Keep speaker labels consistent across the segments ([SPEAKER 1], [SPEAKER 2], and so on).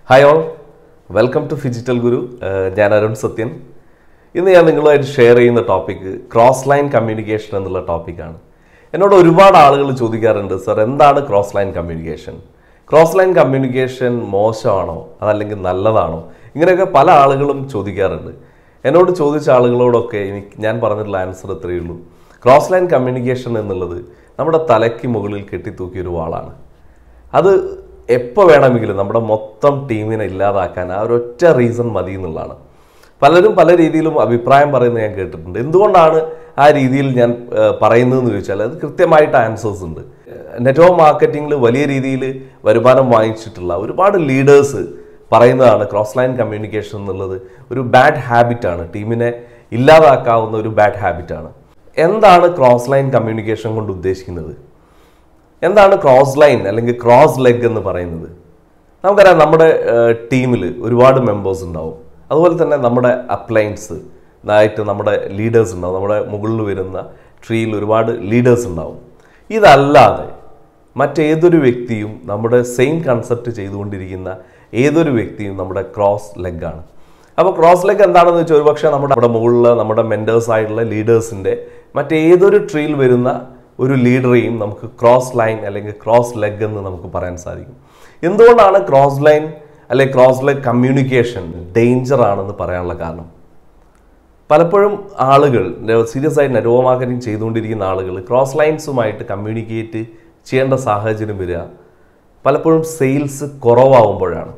[SPEAKER 1] hi all welcome to phygital Guru ഏഹ് ഞാൻ അരുൺ സത്യൻ ഇന്ന് ഞാൻ നിങ്ങളുമായിട്ട് ഷെയർ ചെയ്യുന്ന ടോപ്പിക്ക് ക്രോസ് ലൈൻ കമ്മ്യൂണിക്കേഷൻ എന്നുള്ള ടോപ്പിക്കാണ് എന്നോട് ഒരുപാട് ആളുകൾ ചോദിക്കാറുണ്ട് സർ എന്താണ് cross line communication cross line communication മോശമാണോ അതല്ലെങ്കിൽ നല്ലതാണോ ഇങ്ങനെയൊക്കെ പല ആളുകളും ചോദിക്കാറുണ്ട് എന്നോട് ചോദിച്ച ആളുകളോടൊക്കെ എനിക്ക് ഞാൻ പറഞ്ഞിട്ടുള്ള ആൻസർ ഇത്രയേ ഉള്ളൂ ക്രോസ് ലൈൻ കമ്മ്യൂണിക്കേഷൻ എന്നുള്ളത് നമ്മുടെ തലയ്ക്ക് മുകളിൽ കെട്ടിത്തൂക്കിയ ഒരു വാളാണ് അത് എപ്പോൾ വേണമെങ്കിലും നമ്മുടെ മൊത്തം ടീമിനെ ഇല്ലാതാക്കാൻ ആ ഒരൊറ്റ റീസൺ മതി എന്നുള്ളതാണ് പലരും പല രീതിയിലും അഭിപ്രായം പറയുന്നത് ഞാൻ കേട്ടിട്ടുണ്ട് എന്തുകൊണ്ടാണ് ആ രീതിയിൽ ഞാൻ ഏഹ്, പറയുന്നതെന്ന് ചോദിച്ചാൽ അത് കൃത്യമായിട്ട് ആൻസേഴ്സ് ഉണ്ട് നെറ്റ്വർക്ക് മാർക്കറ്റിംഗിൽ വലിയ രീതിയിൽ വരുമാനം വാങ്ങിച്ചിട്ടുള്ള ഒരുപാട് ലീഡേഴ്സ് പറയുന്നതാണ് ക്രോസ് ലൈൻ കമ്മ്യൂണിക്കേഷൻ എന്നുള്ളത് ഒരു ബാഡ് ഹാബിറ്റാണ് ടീമിനെ ഇല്ലാതാക്കാവുന്ന ഒരു ബാഡ് ഹാബിറ്റാണ് എന്താണ് ക്രോസ് ലൈൻ കമ്മ്യൂണിക്കേഷൻ കൊണ്ട് ഉദ്ദേശിക്കുന്നത് എന്താണ് ക്രോസ് ലൈൻ അല്ലെങ്കിൽ ക്രോസ് ലെഗ് എന്ന് പറയുന്നത് നമുക്കറിയാം നമ്മുടെ ടീമിൽ ഒരുപാട് മെമ്പേഴ്സ് ഉണ്ടാവും അതുപോലെ തന്നെ നമ്മുടെ അപ്ലയൻസ് ആയിട്ട് നമ്മുടെ ലീഡേഴ്സ് ഉണ്ടാവും നമ്മുടെ മുകളിൽ വരുന്ന ട്രീയിൽ ഒരുപാട് ലീഡേഴ്സ് ഉണ്ടാവും ഇതല്ലാതെ മറ്റേതൊരു വ്യക്തിയും നമ്മുടെ സെയിം കൺസെപ്റ്റ് ചെയ്തുകൊണ്ടിരിക്കുന്ന ഏതൊരു വ്യക്തിയും നമ്മുടെ ക്രോസ് ലെഗാണ് അപ്പോൾ ക്രോസ് ലെഗ് എന്താണെന്ന് വെച്ചാൽ ഒരുപക്ഷെ നമ്മുടെ നമ്മുടെ മുകളിൽ നമ്മുടെ മെൻറ്റേഴ്സ് ആയിട്ടുള്ള ലീഡേഴ്സിൻ്റെ മറ്റേതൊരു ട്രീയിൽ വരുന്ന ഒരു ലീഡറെയും നമുക്ക് ക്രോസ് ലൈൻ അല്ലെങ്കിൽ ക്രോസ് ലെഗ് എന്ന് നമുക്ക് പറയാൻ സാധിക്കും എന്തുകൊണ്ടാണ് ക്രോസ് ലൈൻ അല്ലെങ്കിൽ ക്രോസ് ലെഗ് കമ്മ്യൂണിക്കേഷൻ ഡേഞ്ചർ ആണെന്ന് പറയാനുള്ള കാരണം പലപ്പോഴും ആളുകൾ സീരിയസ് ആയിട്ട് നെറ്റ്വർക്ക് മാർക്കറ്റിംഗ് ചെയ്തുകൊണ്ടിരിക്കുന്ന ആളുകൾ ക്രോസ് ലൈൻസുമായിട്ട് കമ്മ്യൂണിക്കേറ്റ് ചെയ്യേണ്ട സാഹചര്യം വരിക പലപ്പോഴും സെയിൽസ് കുറവാകുമ്പോഴാണ്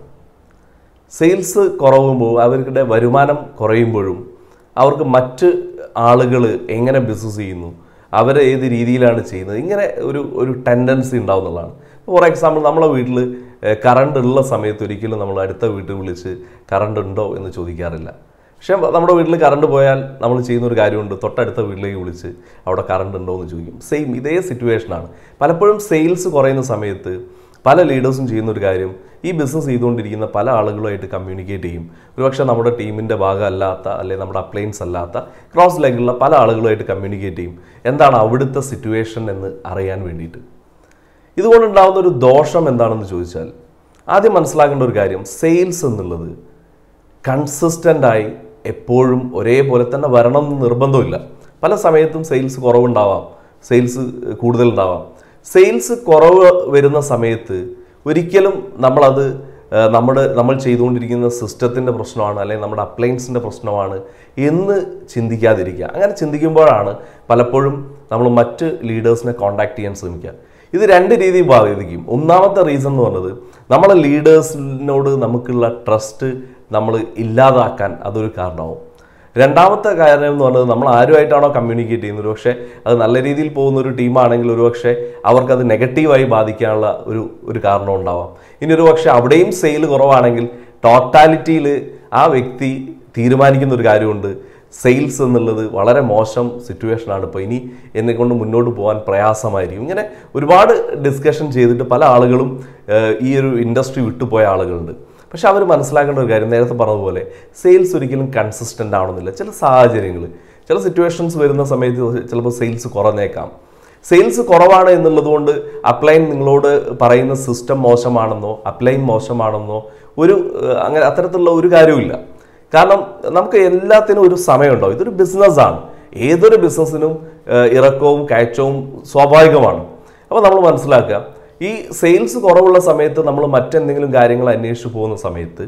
[SPEAKER 1] സെയിൽസ് കുറവുമ്പോൾ അവരുടെ വരുമാനം കുറയുമ്പോഴും അവർക്ക് മറ്റ് ആളുകൾ എങ്ങനെ ബിസിനസ് ചെയ്യുന്നു അവർ ഏത് രീതിയിലാണ് ചെയ്യുന്നത് ഇങ്ങനെ ഒരു ഒരു ടെൻഡൻസി ഉണ്ടാവുന്നതാണ് ഫോർ എക്സാമ്പിൾ നമ്മളെ വീട്ടിൽ കറണ്ട് ഉള്ള സമയത്ത് ഒരിക്കലും നമ്മൾ അടുത്ത വീട്ടിൽ വിളിച്ച് കറണ്ട് ഉണ്ടോ എന്ന് ചോദിക്കാറില്ല പക്ഷേ നമ്മുടെ വീട്ടിൽ കറണ്ട് പോയാൽ നമ്മൾ ചെയ്യുന്ന ഒരു കാര്യമുണ്ട് തൊട്ടടുത്ത വീട്ടിലേക്ക് വിളിച്ച് അവിടെ കറണ്ട് ഉണ്ടോ എന്ന് ചോദിക്കും സെയിം ഇതേ സിറ്റുവേഷനാണ് പലപ്പോഴും സെയിൽസ് കുറയുന്ന സമയത്ത് പല ലീഡേഴ്സും ചെയ്യുന്ന ഒരു കാര്യം ഈ ബിസിനസ് ചെയ്തുകൊണ്ടിരിക്കുന്ന പല ആളുകളുമായിട്ട് കമ്മ്യൂണിക്കേറ്റ് ചെയ്യും ഒരുപക്ഷെ നമ്മുടെ ടീമിൻ്റെ ഭാഗമല്ലാത്ത അല്ലെങ്കിൽ നമ്മുടെ അപ്ലയൻസ് അല്ലാത്ത ക്രോസ് ലെഗുള്ള പല ആളുകളുമായിട്ട് കമ്മ്യൂണിക്കേറ്റ് ചെയ്യും എന്താണ് അവിടുത്തെ സിറ്റുവേഷൻ എന്ന് അറിയാൻ വേണ്ടിയിട്ട് ഇതുകൊണ്ടുണ്ടാകുന്ന ഒരു ദോഷം എന്താണെന്ന് ചോദിച്ചാൽ ആദ്യം മനസ്സിലാക്കേണ്ട ഒരു കാര്യം സെയിൽസ് എന്നുള്ളത് കൺസിസ്റ്റൻ്റായി എപ്പോഴും ഒരേപോലെ തന്നെ വരണം എന്ന് നിർബന്ധമില്ല പല സമയത്തും സെയിൽസ് കുറവുണ്ടാവാം സെയിൽസ് കൂടുതലുണ്ടാവാം സെയിൽസ് കുറവ് വരുന്ന സമയത്ത് ഒരിക്കലും നമ്മളത് ആ, നമ്മുടെ നമ്മൾ ചെയ്തുകൊണ്ടിരിക്കുന്ന സിസ്റ്റത്തിൻ്റെ പ്രശ്നമാണ് അല്ലെങ്കിൽ നമ്മുടെ അപ്ലയൻസിൻ്റെ പ്രശ്നമാണ് എന്ന് ചിന്തിക്കാതിരിക്കുക അങ്ങനെ ചിന്തിക്കുമ്പോഴാണ് പലപ്പോഴും നമ്മൾ മറ്റ് ലീഡേഴ്സിനെ കോൺടാക്ട് ചെയ്യാൻ ശ്രമിക്കുക ഇത് രണ്ട് രീതിയിൽ ബാധിക്കും ഒന്നാമത്തെ റീസൺ എന്ന് പറഞ്ഞത് നമ്മളെ ലീഡേഴ്സിനോട് നമുക്കുള്ള ട്രസ്റ്റ് നമ്മൾ ഇല്ലാതാക്കാൻ അതൊരു കാരണമാവും രണ്ടാമത്തെ കാര്യം എന്ന് പറയുന്നത് നമ്മൾ ആരുമായിട്ടാണോ കമ്മ്യൂണിക്കേറ്റ് ചെയ്യുന്നത് പക്ഷേ അത് നല്ല രീതിയിൽ പോകുന്ന ഒരു ടീമാണെങ്കിൽ ഒരുപക്ഷെ അവർക്കത് നെഗറ്റീവായി ബാധിക്കാനുള്ള ഒരു ഒരു കാരണം ഉണ്ടാവാം ഇനി ഒരു പക്ഷേ അവിടെയും സെയിൽ കുറവാണെങ്കിൽ ടോട്ടാലിറ്റിയിൽ ആ വ്യക്തി തീരുമാനിക്കുന്ന ഒരു കാര്യമുണ്ട് സെയിൽസ് എന്നുള്ളത് വളരെ മോശം സിറ്റുവേഷനാണ് ഇപ്പോൾ ഇനി എന്നെ കൊണ്ട് മുന്നോട്ട് പോകാൻ പ്രയാസമായിരിക്കും ഇങ്ങനെ ഒരുപാട് ഡിസ്കഷൻ ചെയ്തിട്ട് പല ആളുകളും ഏഹ്, ഈ ഒരു ഇൻഡസ്ട്രി വിട്ടുപോയ ആളുകളുണ്ട് പക്ഷെ അവർ മനസ്സിലാക്കേണ്ട ഒരു കാര്യം നേരത്തെ പറഞ്ഞതുപോലെ സെയിൽസ് ഒരിക്കലും കൺസിസ്റ്റൻ്റ് ആവണമെന്നില്ല ചില സാഹചര്യങ്ങൾ ചില സിറ്റുവേഷൻസ് വരുന്ന സമയത്ത് ചിലപ്പോൾ സെയിൽസ് കുറഞ്ഞേക്കാം സെയിൽസ് കുറവാണ് എന്നുള്ളത് കൊണ്ട് അപ്ലൈൻ നിങ്ങളോട് പറയുന്ന സിസ്റ്റം മോശമാണെന്നോ അപ്ലൈൻ മോശമാണെന്നോ ഒരു ഏഹ്, അങ്ങനെ അത്തരത്തിലുള്ള ഒരു കാര്യവുമില്ല കാരണം നമുക്ക് എല്ലാത്തിനും ഒരു സമയമുണ്ടാവും ഇതൊരു ബിസിനസ്സാണ് ഏതൊരു ബിസിനസ്സിനും ഏഹ്, ഇറക്കവും കയറ്റവും സ്വാഭാവികമാണ് അപ്പോൾ നമ്മൾ മനസ്സിലാക്കുക ഈ സെയിൽസ് കുറവുള്ള സമയത്ത് നമ്മൾ മറ്റെന്തെങ്കിലും കാര്യങ്ങൾ അന്വേഷിച്ച് പോകുന്ന സമയത്ത്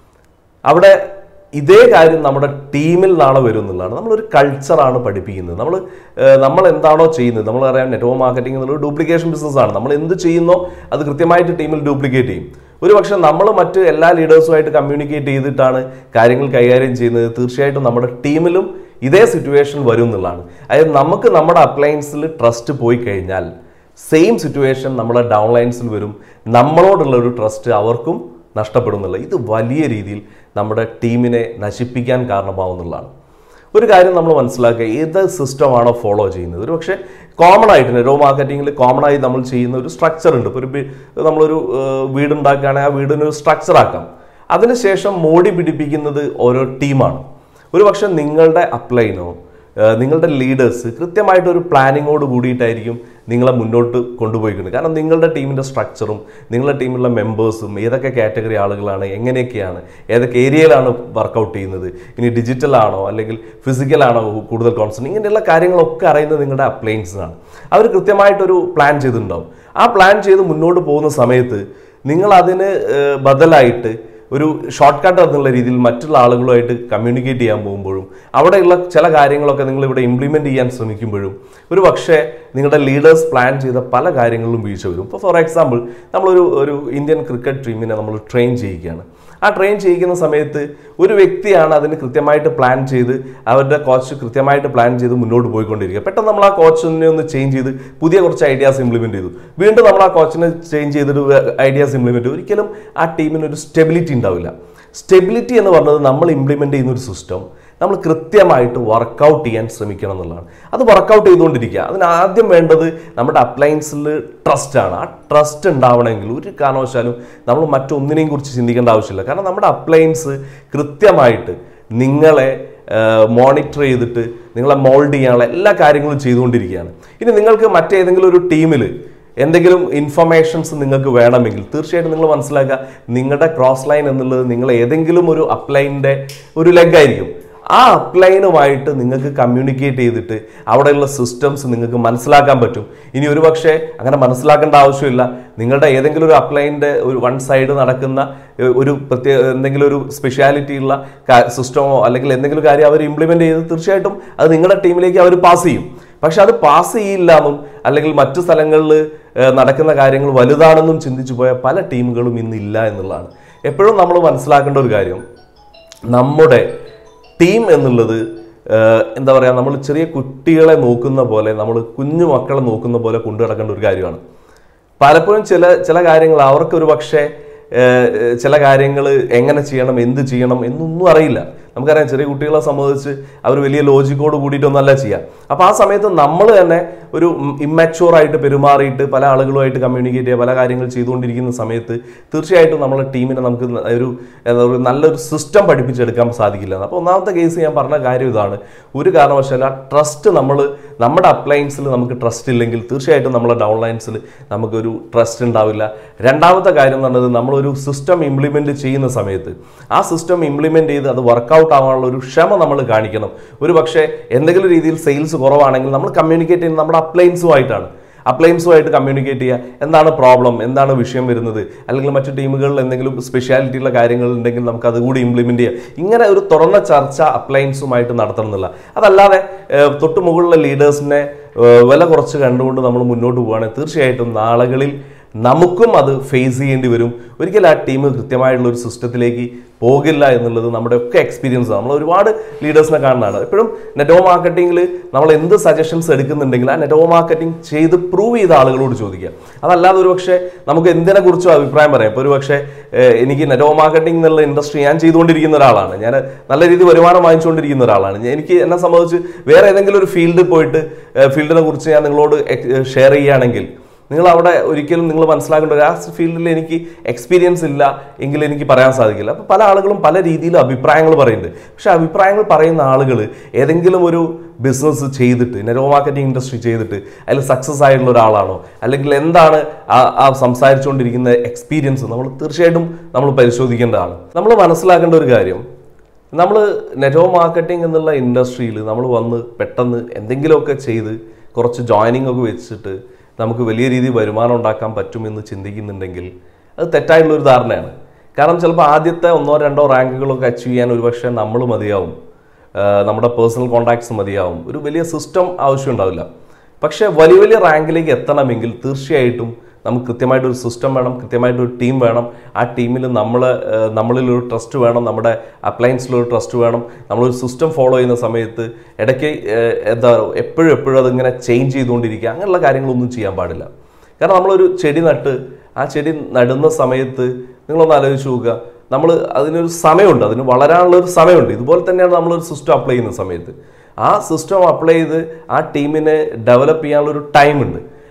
[SPEAKER 1] അവിടെ ഇതേ കാര്യം നമ്മുടെ ടീമിൽ നാളെ വരും എന്നുള്ളതാണ് നമ്മളൊരു കൾച്ചറാണ് പഠിപ്പിക്കുന്നത് നമ്മൾ നമ്മൾ എന്താണോ ചെയ്യുന്നത് നമ്മൾ അറിയാം നെറ്റ്വർക്ക് മാർക്കറ്റിംഗ് എന്നുള്ളത് ഡ്യൂപ്ലിക്കേഷൻ ബിസിനസ്സാണ് നമ്മൾ എന്ത് ചെയ്യുന്നോ അത് കൃത്യമായിട്ട് ടീമിൽ ഡ്യൂപ്ലിക്കേറ്റ് ചെയ്യും ഒരു പക്ഷേ നമ്മൾ മറ്റ് എല്ലാ ലീഡേഴ്സുമായിട്ട് കമ്മ്യൂണിക്കേറ്റ് ചെയ്തിട്ടാണ് കാര്യങ്ങൾ കൈകാര്യം ചെയ്യുന്നത് തീർച്ചയായിട്ടും നമ്മുടെ ടീമിലും ഇതേ സിറ്റുവേഷൻ വരും എന്നുള്ളതാണ് അതായത് നമുക്ക് നമ്മുടെ അപ്ലയൻസിൽ ട്രസ്റ്റ് പോയി കഴിഞ്ഞാൽ സെയിം സിറ്റുവേഷൻ നമ്മുടെ ഡൗൺലൈൻസിൽ വരും നമ്മളോടുള്ള ഒരു ട്രസ്റ്റ് അവർക്കും നഷ്ടപ്പെടുന്നില്ല ഇത് വലിയ രീതിയിൽ നമ്മുടെ ടീമിനെ നശിപ്പിക്കാൻ കാരണമാവുന്നുള്ളതാണ് ഒരു കാര്യം നമ്മൾ മനസ്സിലാക്കുക ഏത് സിസ്റ്റമാണോ ഫോളോ ചെയ്യുന്നത് ഒരു പക്ഷേ കോമൺ ആയിട്ട് നെറ്റോ മാർക്കറ്റിങ്ങിൽ കോമൺ ആയി നമ്മൾ ചെയ്യുന്ന ഒരു സ്ട്രക്ചർ ഉണ്ട് ഇപ്പോൾ ഒരു ബി- നമ്മളൊരു ഏഹ്, വീടുണ്ടാക്കുകയാണെങ്കിൽ ആ വീടിനൊരു സ്ട്രക്ചർ ആക്കാം അതിനുശേഷം മോടി പിടിപ്പിക്കുന്നത് ഓരോ ടീമാണ് ഒരു പക്ഷെ നിങ്ങളുടെ അപ്ലൈനോ ഏഹ് നിങ്ങളുടെ ലീഡേഴ്സ് കൃത്യമായിട്ടൊരു പ്ലാനിങ്ങോട് കൂടിയിട്ടായിരിക്കും നിങ്ങളെ മുന്നോട്ട് കൊണ്ടുപോയിക്കുന്നത് കാരണം നിങ്ങളുടെ ടീമിൻ്റെ സ്ട്രക്ചറും നിങ്ങളുടെ ടീമിലുള്ള മെമ്പേഴ്സും ഏതൊക്കെ കാറ്റഗറി ആളുകളാണ് എങ്ങനെയൊക്കെയാണ് ഏതൊക്കെ ഏരിയയിലാണ് വർക്കൗട്ട് ചെയ്യുന്നത് ഇനി ഡിജിറ്റൽ ആണോ അല്ലെങ്കിൽ ഫിസിക്കൽ ആണോ കൂടുതൽ കോൺസെൻട്രേഷൻ ഇങ്ങനെയുള്ള കാര്യങ്ങളൊക്കെ അറിയുന്നത് നിങ്ങളുടെ അപ്ലയൻസിനാണ് അവർ കൃത്യമായിട്ടൊരു പ്ലാൻ ചെയ്തിട്ടുണ്ടാവും ആ പ്ലാൻ ചെയ്ത് മുന്നോട്ട് പോകുന്ന സമയത്ത് നിങ്ങൾ അതിന് ഏഹ്, ബദലായിട്ട് ഒരു ഷോർട്ട് കട്ട് എന്നുള്ള രീതിയിൽ മറ്റുള്ള ആളുകളുമായിട്ട് കമ്മ്യൂണിക്കേറ്റ് ചെയ്യാൻ പോകുമ്പോഴും അവിടെയുള്ള ചില കാര്യങ്ങളൊക്കെ നിങ്ങൾ ഇവിടെ ഇംപ്ലിമെന്റ് ചെയ്യാൻ ശ്രമിക്കുമ്പോഴും ഒരു പക്ഷേ നിങ്ങളുടെ ലീഡേഴ്സ് പ്ലാൻ ചെയ്ത പല കാര്യങ്ങളിലും വീഴ്ച വരും ഇപ്പോൾ ഫോർ എക്സാമ്പിൾ നമ്മളൊരു ഒരു ഇന്ത്യൻ ക്രിക്കറ്റ് ടീമിനെ നമ്മൾ ട്രെയിൻ ചെയ്യുകയാണ് ആ ട്രെയിൻ ചെയ്യിക്കുന്ന സമയത്ത് ഒരു വ്യക്തിയാണ് അതിന് കൃത്യമായിട്ട് പ്ലാൻ ചെയ്ത് അവരുടെ കോച്ച് കൃത്യമായിട്ട് പ്ലാൻ ചെയ്ത് മുന്നോട്ട് പോയിക്കൊണ്ടിരിക്കുക പെട്ടെന്ന് നമ്മൾ ആ കോച്ചിനെ ഒന്ന് ചേഞ്ച് ചെയ്ത് പുതിയ കുറച്ച് ഐഡിയാസ് ഇംപ്ലിമെന്റ് ചെയ്തു വീണ്ടും നമ്മൾ ആ കോച്ചിനെ ചേഞ്ച് ചെയ്തിട്ട് ഐഡിയാസ് ഇംപ്ലിമെന്റ് ചെയ്തു ഒരിക്കലും ആ ടീമിന് ഒരു സ്റ്റെബിലിറ്റി ഉണ്ടാവില്ല സ്റ്റെബിലിറ്റി എന്ന് പറഞ്ഞത് നമ്മൾ ഇംപ്ലിമെന്റ് ചെയ്യുന്ന ഒരു സിസ്റ്റം നമ്മൾ കൃത്യമായിട്ട് വർക്കൗട്ട് ചെയ്യാൻ ശ്രമിക്കണം എന്നുള്ളതാണ് അത് വർക്കൗട്ട് ചെയ്തുകൊണ്ടിരിക്കുക അതിന് ആദ്യം വേണ്ടത് നമ്മുടെ അപ്ലയൻസിൽ ട്രസ്റ്റാണ് ആ ട്രസ്റ്റ് ഉണ്ടാവണമെങ്കിൽ ഒരു കാരണവശാലും നമ്മൾ മറ്റൊന്നിനെയും കുറിച്ച് ചിന്തിക്കേണ്ട ആവശ്യമില്ല കാരണം നമ്മുടെ അപ്ലയൻസ് കൃത്യമായിട്ട് നിങ്ങളെ മോണിറ്റർ ചെയ്തിട്ട് നിങ്ങളെ മോൾഡ് ചെയ്യാനുള്ള എല്ലാ കാര്യങ്ങളും ചെയ്തുകൊണ്ടിരിക്കുകയാണ് ഇനി നിങ്ങൾക്ക് മറ്റേതെങ്കിലും ഒരു ടീമിൽ എന്തെങ്കിലും ഇൻഫർമേഷൻസ് നിങ്ങൾക്ക് വേണമെങ്കിൽ തീർച്ചയായിട്ടും നിങ്ങൾ മനസ്സിലാക്കുക നിങ്ങളുടെ ക്രോസ് ലൈൻ എന്നുള്ളത് നിങ്ങൾ ഏതെങ്കിലും ഒരു അപ്ലൈൻ്റെ ഒരു ലെഗ് ആയിരിക്കും ആ അപ്ലൈനുമായിട്ട് നിങ്ങൾക്ക് കമ്മ്യൂണിക്കേറ്റ് ചെയ്തിട്ട് അവിടെയുള്ള സിസ്റ്റംസ് നിങ്ങൾക്ക് മനസ്സിലാക്കാൻ പറ്റും ഇനി ഒരു പക്ഷേ അങ്ങനെ മനസ്സിലാക്കേണ്ട ആവശ്യമില്ല നിങ്ങളുടെ ഏതെങ്കിലും ഒരു അപ്ലൈൻ്റെ ഒരു വൺ സൈഡ് നടക്കുന്ന ഏഹ്, ഒരു പ്രത്യേക എന്തെങ്കിലും ഒരു സ്പെഷ്യാലിറ്റി ഉള്ള സിസ്റ്റമോ അല്ലെങ്കിൽ എന്തെങ്കിലും കാര്യം അവർ ഇംപ്ലിമെന്റ് ചെയ്ത് തീർച്ചയായിട്ടും അത് നിങ്ങളുടെ ടീമിലേക്ക് അവർ പാസ് ചെയ്യും പക്ഷെ അത് പാസ് ചെയ്യില്ല എന്നും അല്ലെങ്കിൽ മറ്റു സ്ഥലങ്ങളിൽ ഏഹ്, നടക്കുന്ന കാര്യങ്ങൾ വലുതാണെന്നും ചിന്തിച്ചു പോയ പല ടീമുകളും ഇന്നില്ല എന്നുള്ളതാണ് എപ്പോഴും നമ്മൾ മനസ്സിലാക്കേണ്ട ഒരു കാര്യം നമ്മുടെ ടീം എന്നുള്ളത് ഏഹ്, എന്താ പറയുക നമ്മൾ ചെറിയ കുട്ടികളെ നോക്കുന്ന പോലെ നമ്മൾ കുഞ്ഞു മക്കളെ നോക്കുന്ന പോലെ കൊണ്ടു നടക്കേണ്ട ഒരു കാര്യമാണ് പലപ്പോഴും ചില ചില കാര്യങ്ങൾ അവർക്കൊരു പക്ഷേ ഏഹ്, ചില കാര്യങ്ങൾ എങ്ങനെ ചെയ്യണം എന്ത് ചെയ്യണം എന്നൊന്നും അറിയില്ല നമുക്കറിയാം ചെറിയ കുട്ടികളെ സംബന്ധിച്ച് അവർ വലിയ ലോജിക്കോട് കൂടിയിട്ടൊന്നല്ല ചെയ്യുക അപ്പോൾ ആ സമയത്ത് നമ്മൾ തന്നെ ഒരു ഇമ്മച്ചുവർ ആയിട്ട് പെരുമാറിയിട്ട് പല ആളുകളുമായിട്ട് കമ്മ്യൂണിക്കേറ്റ് ചെയ്യുക പല കാര്യങ്ങൾ ചെയ്തുകൊണ്ടിരിക്കുന്ന സമയത്ത് തീർച്ചയായിട്ടും നമ്മളെ ടീമിനെ നമുക്ക് ന- ഒരു എന്താ ഒരു നല്ലൊരു സിസ്റ്റം പഠിപ്പിച്ചെടുക്കാൻ സാധിക്കില്ല അപ്പോൾ ഒന്നാമത്തെ കേസ് ഞാൻ പറഞ്ഞ കാര്യം ഇതാണ് ഒരു കാരണവശാലും ആ ട്രസ്റ്റ് നമ്മൾ നമ്മുടെ അപ്ലയൻസിൽ നമുക്ക് ട്രസ്റ്റ് ഇല്ലെങ്കിൽ തീർച്ചയായിട്ടും നമ്മളെ ഡൗൺലൈൻസിൽ നമുക്കൊരു ട്രസ്റ്റ് ഉണ്ടാവില്ല രണ്ടാമത്തെ കാര്യം എന്ന് പറഞ്ഞത് നമ്മളൊരു സിസ്റ്റം ഇംപ്ലിമെന്റ് ചെയ്യുന്ന സമയത്ത് ആ സിസ്റ്റം ഇംപ്ലിമെന്റ് ചെയ്ത് അത് വർക്കൗട്ട് ആവാനുള്ള ഒരു ക്ഷമ നമ്മൾ കാണിക്കണം ഒരു പക്ഷേ എന്തെങ്കിലും രീതിയിൽ സെയിൽസ് കുറവാണെങ്കിൽ നമ്മൾ കമ്മ്യൂണിക്കേറ്റ് ചെയ്യുന്നത് നമ്മുടെ അപ്ലയൻസുമായിട്ടാണ് അപ്ലയൻസുമായിട്ട് കമ്മ്യൂണിക്കേറ്റ് ചെയ്യുക എന്താണ് പ്രോബ്ലം എന്താണ് വിഷയം വരുന്നത് അല്ലെങ്കിൽ മറ്റു ടീമുകളിൽ എന്തെങ്കിലും സ്പെഷ്യാലിറ്റി ഉള്ള കാര്യങ്ങൾ ഉണ്ടെങ്കിൽ നമുക്ക് അതുകൂടി ഇംപ്ലിമെന്റ് ചെയ്യാം ഇങ്ങനെ ഒരു തുറന്ന ചർച്ച അപ്ലയൻസുമായിട്ട് നടത്തണം എന്നുള്ള അതല്ലാതെ ഏഹ്, തൊട്ട് മുകളിലുള്ള ലീഡേഴ്സിനെ ഏഹ്, വില കുറച്ച് കണ്ടുകൊണ്ട് നമ്മൾ മുന്നോട്ട് പോവുകയാണെങ്കിൽ തീർച്ചയായിട്ടും നാളുകളിൽ നമുക്കും അത് ഫേസ് ചെയ്യേണ്ടി വരും ഒരിക്കലും ആ ടീം കൃത്യമായിട്ടുള്ള ഒരു സിസ്റ്റത്തിലേക്ക് പോകില്ല എന്നുള്ളത് നമ്മുടെ ഒക്കെ എക്സ്പീരിയൻസ് നമ്മൾ ഒരുപാട് ലീഡേഴ്സിനെ കാണുന്നതാണ് എപ്പോഴും നെറ്റോ മാർക്കറ്റിംഗിൽ നമ്മൾ എന്ത് സജഷൻസ് എടുക്കുന്നുണ്ടെങ്കിൽ ആ നെറ്റോ മാർക്കറ്റിംഗ് ചെയ്ത് പ്രൂവ് ചെയ്ത ആളുകളോട് ചോദിക്കുക അതല്ലാതെ ഒരു പക്ഷേ നമുക്ക് എന്തിനെ കുറിച്ചും അഭിപ്രായം പറയാം ഇപ്പോൾ ഒരു പക്ഷേ ഏഹ്, എനിക്ക് നെറ്റോ മാർക്കറ്റിംഗ് എന്നുള്ള ഇൻഡസ്ട്രി ഞാൻ ചെയ്തുകൊണ്ടിരിക്കുന്ന ഒരാളാണ് ഞാൻ നല്ല രീതിയിൽ വരുമാനം വാങ്ങിച്ചുകൊണ്ടിരിക്കുന്ന ഒരാളാണ് ഞാൻ- എനിക്ക് എന്നെ സംബന്ധിച്ച് വേറെ ഏതെങ്കിലും ഒരു ഫീൽഡിൽ പോയിട്ട് ഫീൽഡിനെ കുറിച്ച് ഞാൻ നിങ്ങളോട് ഷെയർ ചെയ്യുകയാണെങ്കിൽ നിങ്ങൾ അവിടെ ഒരിക്കലും നിങ്ങൾ മനസ്സിലാക്കേണ്ട ഒരു ആ ഫീൽഡിൽ എനിക്ക് എക്സ്പീരിയൻസ് ഇല്ല എങ്കിൽ എനിക്ക് പറയാൻ സാധിക്കില്ല അപ്പോൾ പല ആളുകളും പല രീതിയിൽ അഭിപ്രായങ്ങൾ പറയുന്നുണ്ട് പക്ഷെ അഭിപ്രായങ്ങൾ പറയുന്ന ആളുകൾ ഏതെങ്കിലും ഒരു ബിസിനസ് ചെയ്തിട്ട് നെറോ മാർക്കറ്റിംഗ് ഇൻഡസ്ട്രി ചെയ്തിട്ട് അതിൽ സക്സസ് ആയിട്ടുള്ള ഒരാളാണോ അല്ലെങ്കിൽ എന്താണ് ആ ആ സംസാരിച്ചുകൊണ്ടിരിക്കുന്ന എക്സ്പീരിയൻസ് നമ്മൾ തീർച്ചയായിട്ടും നമ്മൾ പരിശോധിക്കേണ്ടതാണ് നമ്മൾ മനസ്സിലാക്കേണ്ട ഒരു കാര്യം നമ്മൾ നെറ്റോ മാർക്കറ്റിംഗ് എന്നുള്ള ഇൻഡസ്ട്രിയിൽ നമ്മൾ വന്ന് പെട്ടെന്ന് എന്തെങ്കിലുമൊക്കെ ചെയ്ത് കുറച്ച് ജോയിനിങ് ഒക്കെ വെച്ചിട്ട് നമുക്ക് വലിയ രീതിയിൽ വരുമാനം ഉണ്ടാക്കാൻ പറ്റുമെന്ന് ചിന്തിക്കുന്നുണ്ടെങ്കിൽ അത് തെറ്റായിട്ടുള്ള ഒരു ധാരണയാണ് കാരണം ചിലപ്പോൾ ആദ്യത്തെ ഒന്നോ രണ്ടോ റാങ്കുകളൊക്കെ അച്ചീവ് ചെയ്യാൻ ഒരുപക്ഷെ നമ്മൾ മതിയാവും ആ, നമ്മുടെ പേഴ്സണൽ കോൺടാക്ട്സ് മതിയാവും ഒരു വലിയ സിസ്റ്റം ആവശ്യം ഉണ്ടാവില്ല പക്ഷേ വലിയ വലിയ റാങ്കിലേക്ക് എത്തണമെങ്കിൽ തീർച്ചയായിട്ടും നമുക്ക് കൃത്യമായിട്ട് ഒരു സിസ്റ്റം വേണം കൃത്യമായിട്ട് ഒരു ടീം വേണം ആ ടീമിൽ നമ്മൾ നമ്മളിലൊരു ട്രസ്റ്റ് വേണം നമ്മുടെ അപ്ലയൻസിലൊരു ട്രസ്റ്റ് വേണം നമ്മളൊരു സിസ്റ്റം ഫോളോ ചെയ്യുന്ന സമയത്ത് ഇടയ്ക്ക് ഏഹ്, എന്താ എപ്പോഴും എപ്പോഴും അതിങ്ങനെ ചേഞ്ച് ചെയ്തുകൊണ്ടിരിക്കുക അങ്ങനെയുള്ള കാര്യങ്ങളൊന്നും ചെയ്യാൻ പാടില്ല കാരണം നമ്മളൊരു ചെടി നട്ട് ആ ചെടി നടുന്ന സമയത്ത് നിങ്ങളൊന്ന് ആലോചിച്ച് നോക്കുക നമ്മൾ അതിനൊരു സമയമുണ്ട് അതിന് വളരാനുള്ള ഒരു സമയമുണ്ട് ഇതുപോലെ തന്നെയാണ് നമ്മളൊരു സിസ്റ്റം അപ്ലൈ ചെയ്യുന്ന സമയത്ത് ആ സിസ്റ്റം അപ്ലൈ ചെയ്ത് ആ ടീമിനെ ഡെവലപ്പ് ചെയ്യാനുള്ള ഒരു ടൈമുണ്ട്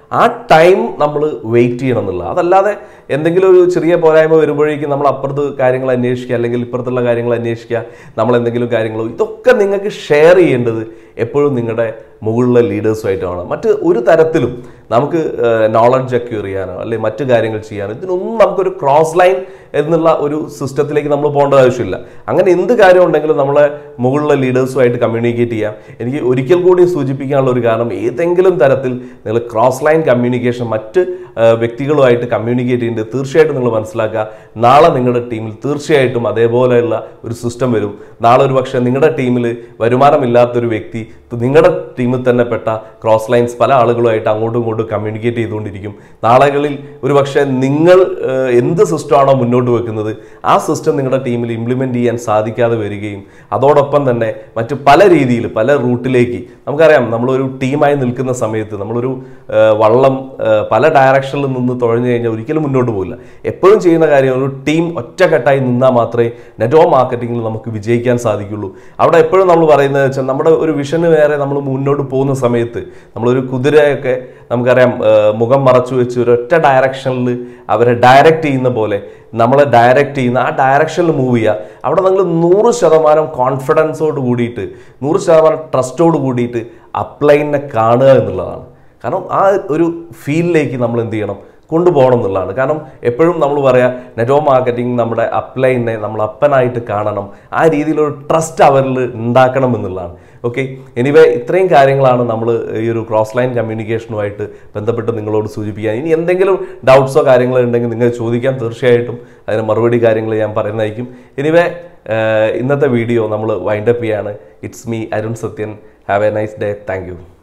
[SPEAKER 1] ആ ടൈം നമ്മൾ വെയിറ്റ് ചെയ്യണം എന്നുള്ള അതല്ലാതെ എന്തെങ്കിലും ഒരു ചെറിയ പോരായ്മ വരുമ്പോഴേക്കും നമ്മൾ അപ്പുറത്ത് കാര്യങ്ങൾ അന്വേഷിക്കുക അല്ലെങ്കിൽ ഇപ്പുറത്തുള്ള കാര്യങ്ങൾ അന്വേഷിക്കുക നമ്മൾ എന്തെങ്കിലും കാര്യങ്ങളോ ഇതൊക്കെ നിങ്ങൾക്ക് ഷെയർ ചെയ്യേണ്ടത് എപ്പോഴും നിങ്ങളുടെ മുകളിലെ ലീഡേഴ്സുമായിട്ടാണ് മറ്റ് ഒരു തരത്തിലും നമുക്ക് നോളജ് അക്യൂർ ചെയ്യാനോ അല്ലെങ്കിൽ മറ്റു കാര്യങ്ങൾ ചെയ്യാനോ ഇതിനൊന്നും നമുക്കൊരു ക്രോസ് ലൈൻ എന്നുള്ള ഒരു സിസ്റ്റത്തിലേക്ക് നമ്മൾ പോകേണ്ട ആവശ്യമില്ല അങ്ങനെ എന്ത് കാര്യം ഉണ്ടെങ്കിലും നമ്മളെ മുകളിലെ ലീഡേഴ്സുമായിട്ട് കമ്മ്യൂണിക്കേറ്റ് ചെയ്യാം എനിക്ക് ഒരിക്കൽ കൂടി സൂചിപ്പിക്കാനുള്ള ഒരു കാരണം ഏതെങ്കിലും തരത്തിൽ നിങ്ങൾ ക്രോസ് ലൈൻ കമ്മ്യൂണിക്കേഷൻ മറ്റ് ആ, വ്യക്തികളുമായിട്ട് കമ്മ്യൂണിക്കേറ്റ് ചെയ്യുന്നത് തീർച്ചയായിട്ടും നിങ്ങൾ മനസ്സിലാക്കുക നാളെ നിങ്ങളുടെ ടീമിൽ തീർച്ചയായിട്ടും അതേപോലെയുള്ള ഒരു സിസ്റ്റം വരും നാളെ ഒരു പക്ഷേ നിങ്ങളുടെ ടീമിൽ വരുമാനമില്ലാത്തൊരു വ്യക്തി നിങ്ങളുടെ ടീമിൽ തന്നെ പെട്ട ക്രോസ് ലൈൻസ് പല ആളുകളുമായിട്ട് അങ്ങോട്ടും ഇങ്ങോട്ടും കമ്മ്യൂണിക്കേറ്റ് ചെയ്തുകൊണ്ടിരിക്കും നാളുകളിൽ ഒരു പക്ഷേ നിങ്ങൾ ഏഹ്, എന്ത് സിസ്റ്റമാണോ മുന്നോട്ട് വെക്കുന്നത് ആ സിസ്റ്റം നിങ്ങളുടെ ടീമിൽ ഇംപ്ലിമെന്റ് ചെയ്യാൻ സാധിക്കാതെ വരികയും അതോടൊപ്പം തന്നെ മറ്റു പല രീതിയിൽ പല റൂട്ടിലേക്ക് നമുക്കറിയാം നമ്മളൊരു ടീമായി നിൽക്കുന്ന സമയത്ത് നമ്മളൊരു ഏഹ്, വള്ളം ഏഹ്, പല ഡയറക്ഷനിൽ നിന്ന് തുഴഞ്ഞു കഴിഞ്ഞാൽ ഒരിക്കലും മുന്നോട്ട് പോകില്ല എപ്പോഴും ചെയ്യുന്ന കാര്യം ഒരു ടീം ഒറ്റക്കെട്ടായി നിന്നാൽ മാത്രമേ നെറ്റ്വർക്ക് മാർക്കറ്റിംഗിൽ നമുക്ക് വിജയിക്കാൻ സാധിക്കുള്ളൂ അവിടെ എപ്പോഴും നമ്മൾ പറയുന്നത് വെച്ചാൽ നമ്മുടെ ഒരു വിഷന് വേറെ നമ്മൾ മുന്നോട്ട് പോകുന്ന സമയത്ത് നമ്മളൊരു കുതിരയൊക്കെ നമുക്കറിയാം ഏഹ്, മുഖം മറച്ചു വെച്ച് ഒരൊറ്റ ഡയറക്ഷനിൽ അവരെ ഡയറക്റ്റ് ചെയ്യുന്ന പോലെ നമ്മളെ ഡയറക്റ്റ് ചെയ്യുന്ന ആ ഡയറക്ഷനിൽ മൂവ് ചെയ്യുക അവിടെ നിങ്ങൾ നൂറ് ശതമാനം കോൺഫിഡൻസോട് കൂടിയിട്ട് നൂറ് ശതമാനം ട്രസ്റ്റോട് കൂടിയിട്ട് അപ്ലൈനെ കാണുക എന്നുള്ളതാണ് കാരണം ആ ഒരു ഫീലിലേക്ക് നമ്മൾ എന്ത് ചെയ്യണം കൊണ്ടുപോകണം എന്നുള്ളതാണ് കാരണം എപ്പോഴും നമ്മൾ പറയാം നെറ്റ്വർക്ക് മാർക്കറ്റിംഗ് നമ്മുടെ അപ്ലൈനെ നമ്മൾ അപ്പനായിട്ട് കാണണം ആ രീതിയിലൊരു ട്രസ്റ്റ് അവരിൽ ഉണ്ടാക്കണം എന്നുള്ളതാണ് ഓക്കെ എനിവേ ഇത്രയും കാര്യങ്ങളാണ് നമ്മൾ ഈ ഒരു ക്രോസ് ലൈൻ കമ്മ്യൂണിക്കേഷനുമായിട്ട് ബന്ധപ്പെട്ട് നിങ്ങളോട് സൂചിപ്പിക്കാൻ ഇനി എന്തെങ്കിലും ഡൗട്ട്സോ കാര്യങ്ങളോ ഉണ്ടെങ്കിൽ നിങ്ങൾ ചോദിക്കാൻ തീർച്ചയായിട്ടും അതിന് മറുപടി കാര്യങ്ങൾ ഞാൻ പറയുന്നതായിരിക്കും എനിവേ ഇന്നത്തെ വീഡിയോ നമ്മൾ വൈൻഡപ്പ് ചെയ്യാണ് it's me Arun Sathyan have a nice day thank U